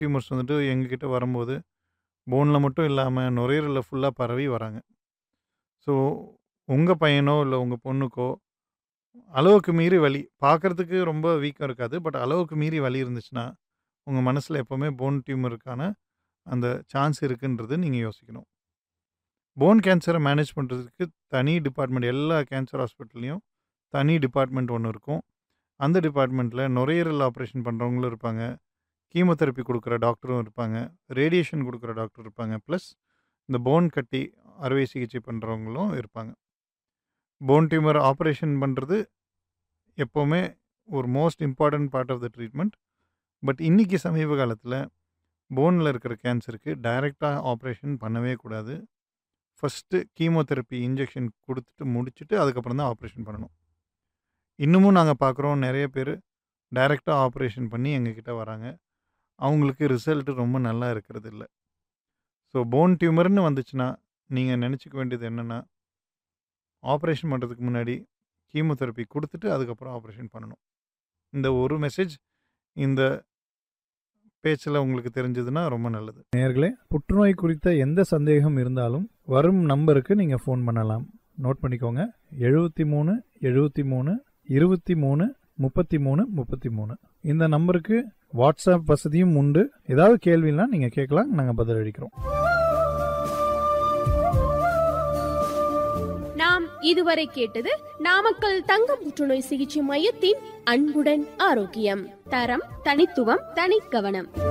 tumours வந்துட்டு எங்ககிட்ட வரும்போது போனில் மட்டும் இல்லாமல் நுரையீரலில் ஃபுல்லாக பரவி வராங்க ஸோ உங்கள் பையனோ இல்லை உங்கள் பொண்ணுக்கோ அளவுக்கு மீறி வலி பார்க்குறதுக்கு ரொம்ப வீக்காக இருக்காது பட் அளவுக்கு மீறி வலி இருந்துச்சுன்னா உங்கள் மனசில் எப்போவுமே போன் டியூமருக்கான அந்த சான்ஸ் இருக்குன்றது நீங்கள் யோசிக்கணும் போன் கேன்சரை மேனேஜ் பண்ணுறதுக்கு தனி டிபார்ட்மெண்ட் எல்லா கேன்சர் ஹாஸ்பிட்டல்லையும் தனி டிபார்ட்மெண்ட் ஒன்று இருக்கும் அந்த டிபார்ட்மெண்ட்டில் நுரையீரல் ஆப்ரேஷன் பண்ணுறவங்களும் இருப்பாங்க கீமோதெரப்பி கொடுக்குற டாக்டரும் இருப்பாங்க ரேடியேஷன் கொடுக்குற டாக்டர் இருப்பாங்க ப்ளஸ் இந்த போன் கட்டி அறுவை சிகிச்சை பண்ணுறவங்களும் இருப்பாங்க போன் டியூமர் ஆப்ரேஷன் பண்ணுறது எப்போவுமே ஒரு most important part of the treatment but இன்றைக்கி சமீப காலத்தில் போனில் இருக்கிற கேன்சருக்கு டைரெக்டாக ஆப்ரேஷன் பண்ணவே கூடாது ஃபஸ்ட்டு கீமோதெரப்பி இன்ஜெக்ஷன் கொடுத்துட்டு முடிச்சுட்டு அதுக்கப்புறம் தான் ஆப்ரேஷன் பண்ணணும் இன்னமும் நாங்கள் பார்க்குறோம் நிறைய பேர் டைரெக்டாக ஆப்ரேஷன் பண்ணி எங்ககிட்ட வராங்க அவங்களுக்கு ரிசல்ட்டு ரொம்ப நல்லா இருக்கிறது இல்லை ஸோ போன் டியூமர்னு வந்துச்சுன்னா நீங்கள் நினச்சிக்க வேண்டியது என்னென்னா ஆப்ரேஷன் பண்ணுறதுக்கு முன்னாடி கீமோதெரப்பி கொடுத்துட்டு அதுக்கப்புறம் ஆப்ரேஷன் பண்ணணும் இந்த ஒரு மெசேஜ் இந்த பேச்சில் உங்களுக்கு தெரிஞ்சதுன்னா ரொம்ப நல்லது நேர்களே புற்றுநோய் குறித்த எந்த சந்தேகம் இருந்தாலும் வரும் நம்பருக்கு நீங்கள் ஃபோன் பண்ணலாம் நோட் பண்ணிக்கோங்க எழுபத்தி மூணு எழுபத்தி மூணு இருபத்தி மூணு முப்பத்தி மூணு முப்பத்தி மூணு இந்த நம்பருக்கு வாட்ஸ்அப் வசதியும் உண்டு ஏதாவது கேள்வினா நீங்கள் கேட்கலாம் நாங்கள் பதிலளிக்கிறோம் நாம் இதுவரை கேட்டது நாமக்கல் தங்க புற்றுநோய் சிகிச்சை மையத்தின் அன்புடன் ஆரோக்கியம் தரம் தனித்துவம் தனிக்கவனம்